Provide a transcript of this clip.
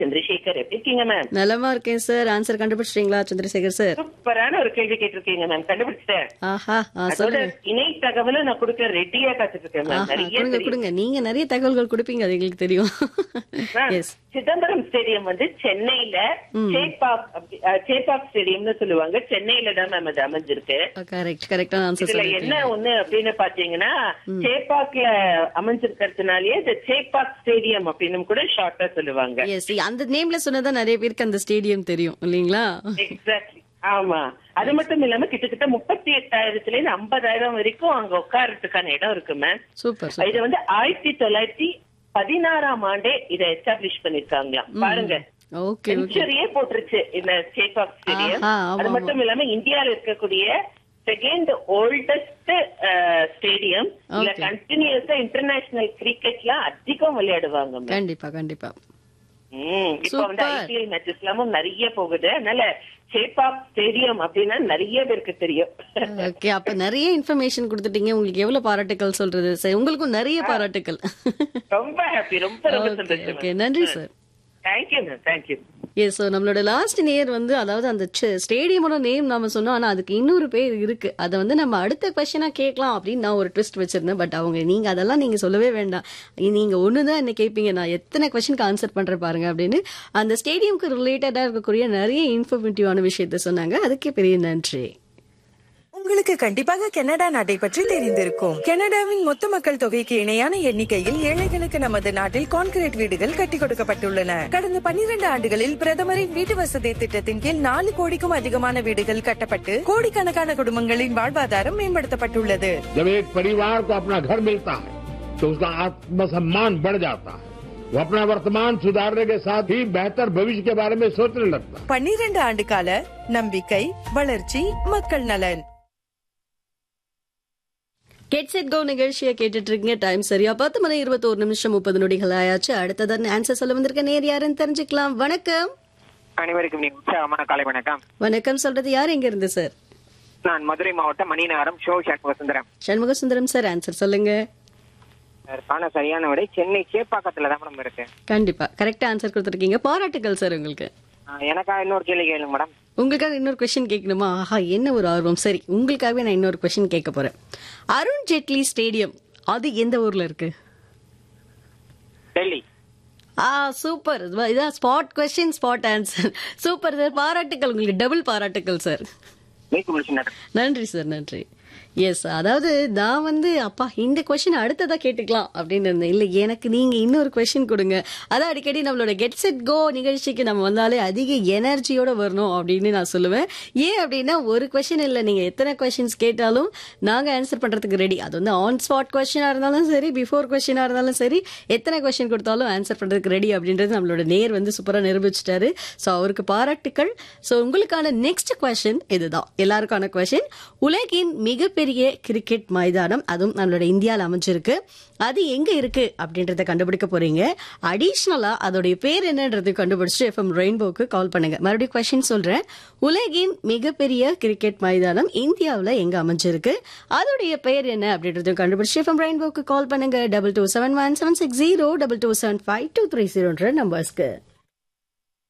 சந்திரசேகர் எப்படி இருக்கீங்க மேம் நலமா இருக்கேன் சார் ஆன்சர் கண்டுபிடிச்சிட்டீங்களா சந்திரசேகர் சார் சூப்பரான ஒரு கேள்வி கேட்டிருக்கீங்க மேம் கண்டுபிடிச்சிட்டேன் ஆஹா ஆ, அதோட சொல்லுங்க இணை தகவலை நான் கொடுக்க ரெடியா காத்துட்டு இருக்கேன் மேம் ஆஹா நிறைய கொடுங்க தெரியும். கொடுங்க நீங்க நிறைய தகவல்கள் கொடுப்பீங்க அது எங்களுக்கு தெரியும் மேம், எஸ் சிதம்பரம் ஸ்டேடியம் வந்து சென்னையில சேப்பாக் அப்படி- அஹ், சேப்பாக் ஸ்டேடியம்னு சொல்லுவாங்க சென்னையில தான் மேம் அது அமைஞ்சிருக்கு கரெக்ட் கரெக்டான ஆன்சர் இதுல சொல்லிருக்கீங்க என்ன ஒண்ணு அப்படின்னு பாத்தீங்கன்னா சேப்பாக்ல அமைஞ்சிருக்கிறதுனாலயே இந்த சேப்பாக் ஸ்டேடியம் அப்படின்னு கூட ஷார்ட்டா சொல்லுவாங்க எஸ் அந்த நேம்ல சொன்னதா நிறைய பேருக்கு அந்த ஸ்டேடியம் தெரியும் இல்லீங்களா எக்ஸாக்ட்லி ஆமா அது மட்டும் இல்லாம கிட்டத்தட்ட முப்பத்தி எட்டாயிரத்துல இருந்து ஐம்பதாயிரம் வரைக்கும் அங்க உட்கார்றதுக்கான இடம் இருக்கு மேம் சூப்பர் சூப்பர் இது வந்து ஆயிரத்தி தொள்ளாயிரத்தி பதினாறாம் ஆண்டே இதை எஸ்டாப்ளிஷ் பண்ணிருக்காங்களாம் பாருங்க ஓகே ஓகே செஞ்சுரியே போட்டுருச்சு இந்த சேப்பாக் ஸ்டேடியம் ஆஹா, ஆமா, அது ஆமா. மட்டும் இல்லாம இந்தியால இருக்கக்கூடிய செகண்ட் ஓல்டஸ்ட் ஸ்டேடியம் இல்ல Okay. கண்டினியூஸா இன்டர்நேஷனல் கிரிக்கெட்லாம் அதிகம் விளையாடுவாங்க ma'am. கண்டிப்பா கண்டிப்பா ம், இப்ப வந்து Super. ஐபிஎல் மேட்சஸ் எல்லாமும் நிறைய போகுது அதனால சேப்பாக் ஸ்டேடியம் அப்படின்னா நிறைய பேருக்கு தெரியும் ஓகே அப்ப நிறைய இன்ஃபர்மேஷன் கொடுத்துட்டீங்க உங்களுக்கு எவ்வளவு பாராட்டுக்கள் சொல்றது சரி உங்களுக்கும் நிறைய பாராட்டுக்கள் ரொம்ப ஹாப்பி ரொம்ப ரொம்ப ஓகே சந்தோஷம் ஓகே நன்றி sir thank you ma'am thank you yes so நம்மளோட லாஸ்ட் நேர் வந்து அதாவது அந்த ஸ்டேடியமோட நேம் நாம சொன்னோம் ஆனா அதுக்கு இன்னொரு பேர் இருக்கு அதை வந்து நம்ம அடுத்த கொஸ்டினா கேட்கலாம் அப்படின்னு நான் ஒரு ட்விஸ்ட் வச்சிருந்தேன் பட் அவங்க நீங்க அதெல்லாம் நீங்க சொல்லவே வேண்டாம் நீங்க ஒண்ணுதான் என்ன கேட்பீங்க நான் எத்தனை கொஸ்டினுக்கு ஆன்சர் பண்றேன் பாருங்க அப்படின்னு அந்த ஸ்டேடியம்க்கு ரிலேட்டடா இருக்கக்கூடிய நிறைய இன்ஃபர்மேட்டிவான விஷயத்த சொன்னாங்க அதுக்கே பெரிய நன்றி உங்களுக்கு கண்டிப்பாக கனடா நாட்டை பற்றி தெரிந்திருக்கும் கனடாவின் மொத்த மக்கள் தொகைக்கு இணையான எண்ணிக்கையில் ஏழைகளுக்கு நமது நாட்டில் கான்கிரீட் வீடுகள் கட்டி கொடுக்கப்பட்டுள்ளன கடந்த 12 ஆண்டுகளில் பிரதமரின் வீட்டு வசதி திட்டத்தின் கீழ் நாலு கோடிக்கும் அதிகமான வீடுகள் கட்டப்பட்டு கோடிக்கணக்கான குடும்பங்களின் வாழ்வாதாரம் மேம்படுத்தப்பட்டுள்ளது जब एक परिवार को अपना घर मिलता है तो उसका आत्मसम्मान बढ़ जाता है वो अपना वर्तमान सुधारने के साथ ही बेहतर भविष्य के बारे में सोचने लगता है 12 ஆண்டு கால நம்பிக்கை வளர்ச்சி மக்கள் நலன் கெட் செட் கோ நிகழ்ச்சியை கேட்டுட்டு இருக்கீங்க டைம் சரியா பத்து மணி இருபத்தோரு நிமிஷம் முப்பது நொடிகள் ஆயாச்சு அடுத்ததான் ஆன்சர் சொல்ல வந்திருக்க நேர் யாருன்னு தெரிஞ்சுக்கலாம் வணக்கம் அனைவருக்கும் நீ உற்சாகமான காலை வணக்கம் வணக்கம் சொல்றது யார் எங்க இருந்து சார் நான் மதுரை மாவட்டம் மணிநகரம் ஷோ ஷாக் வசுந்தரம் சண்முக சுந்தரம் சார் ஆன்சர் சொல்லுங்க அதற்கான சரியான விடை சென்னை சேப்பாக்கத்துல தான் மேடம் இருக்கு கண்டிப்பா கரெக்டா ஆன்சர் கொடுத்துருக்கீங்க பாராட்டுகள் சார் உங்களுக்கு ஆஹ் எனக்கா இன்னொரு கேள்வி கேளுங்க மேடம் உங்களுக்காக இன்னொரு கொஸ்டின் கேட்கணுமா ஆஹா என்ன ஒரு ஆர்வம் சரி உங்களுக்காகவே நான் இன்னொரு கொஸ்டின் கேட்க போறேன் அருண் ஜேட்லி ஸ்டேடியம் அது எந்த ஊர்ல இருக்கு டெல்லி ஆ சூப்பர் இதான் spot question spot answer super sir பாராட்டுகள் உங்களுக்கு டபுள் பாராட்டுகள் சார் மீக்கு முடிச்சு நன்றி நன்றி சார் நன்றி எஸ் அதாவது நான் வந்து அப்பா இந்த கொஸ்டின் அடுத்ததா கேட்டுக்கலாம் அப்படின்னு இருந்தேன் இல்ல எனக்கு நீங்க இன்னொரு கொஸ்டின் கொடுங்க அதான் அடிக்கடி நம்மளோட கெட் செட் கோ நிகழ்ச்சிக்கு நம்ம வந்தாலே அதிக எனர்ஜியோட வரணும் அப்படின்னு நான் சொல்லுவேன் ஏன் அப்படின்னா ஒரு கொஸ்டின் இல்ல நீங்க எத்தனை கொஸ்டின்ஸ் கேட்டாலும் நாங்க ஆன்சர் பண்றதுக்கு ரெடி அது வந்து ஆன் ஸ்பாட் கொஸ்டினா இருந்தாலும் சரி பிஃபோர் கொஸ்டினா இருந்தாலும் சரி எத்தனை கொஸ்டின் கொடுத்தாலும் ஆன்சர் பண்றதுக்கு ரெடி அப்படின்றது நம்மளோட நேர் வந்து சூப்பரா நிரூபிச்சிட்டாரு ஸோ அவருக்கு பாராட்டுக்கள் ஸோ உங்களுக்கான நெக்ஸ்ட் கொஸ்டின் இதுதான் எல்லாருக்கான கொஸ்டின் உலகின் மிகப்பெரிய கிரிக்கெட் மைதானம் அதுவும் நம்மளோட இந்தியாவில் அமைஞ்சிருக்கு அது எங்க இருக்கு அப்படின்றத கண்டுபிடிக்க போறீங்க அடிஷ்னலா அதோடைய பேர் என்னன்றது கண்டுபிடிச்சு எஃப்எம் ரெயின்போக்கு கால் பண்ணுங்க மறுபடியும் கொஸ்டின் சொல்றேன் உலகின் மிகப்பெரிய கிரிக்கெட் மைதானம் இந்தியாவில் எங்க அமைஞ்சிருக்கு அதோடைய பெயர் என்ன அப்படின்றதையும் கண்டுபிடிச்சு எஃப்எம் ரெயின்போக்கு கால் பண்ணுங்க double two seven one seven six zero double two seven five two three ஜீரோன்ற நம்பர்ஸ்க்கு